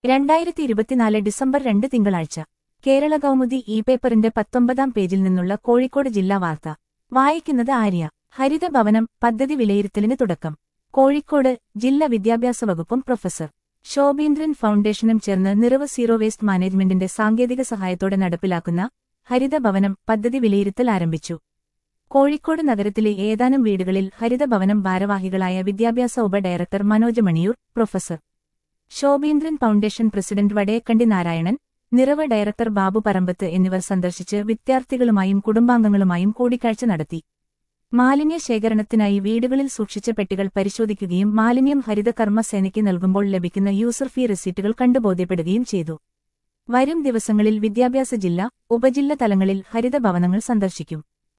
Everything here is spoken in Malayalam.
രണ്ടായിരത്തി ഇരുപത്തിനാല് ഡിസംബർ രണ്ട് തിങ്കളാഴ്ച കേരള കൗമുദി ഇ പേപ്പറിന്റെ പത്തൊമ്പതാം പേജിൽ നിന്നുള്ള കോഴിക്കോട് ജില്ലാ വാർത്ത വായിക്കുന്നത് ആര്യ ഹരിത ഭവനം പദ്ധതി വിലയിരുത്തലിന് തുടക്കം കോഴിക്കോട് ജില്ലാ വിദ്യാഭ്യാസ വകുപ്പും പ്രൊഫസർ ശോഭീന്ദ്രൻ ഫൗണ്ടേഷനും ചേർന്ന് നിറവ് സീറോ വേസ്റ്റ് മാനേജ്മെന്റിന്റെ സാങ്കേതിക സഹായത്തോടെ നടപ്പിലാക്കുന്ന ഹരിത ഭവനം പദ്ധതി വിലയിരുത്തൽ ആരംഭിച്ചു കോഴിക്കോട് നഗരത്തിലെ ഏതാനും വീടുകളിൽ ഹരിത ഭവനം ഭാരവാഹികളായ വിദ്യാഭ്യാസ ഉപ director Manoj Maniyur professor Shobheendran foundation president Vadekkandi Narayanan Niravu director Babu പറമ്പത്ത് എന്നിവർ സന്ദർശിച്ച് വിദ്യാർത്ഥികളുമായും കുടുംബാംഗങ്ങളുമായും കൂടിക്കാഴ്ച നടത്തി മാലിന്യ ശേഖരണത്തിനായി വീടുകളിൽ സൂക്ഷിച്ച പെട്ടികൾ പരിശോധിക്കുകയും മാലിന്യം ഹരിത കർമ്മസേനയ്ക്ക് നൽകുമ്പോൾ ലഭിക്കുന്ന യൂസർ ഫീ റെസീറ്റുകൾ കണ്ടുബോധ്യപ്പെടുകയും ചെയ്തു വരും ദിവസങ്ങളിൽ വിദ്യാഭ്യാസ ജില്ല ഉപജില്ല തലങ്ങളിൽ ഹരിത ഭവനങ്ങൾ സന്ദർശിക്കും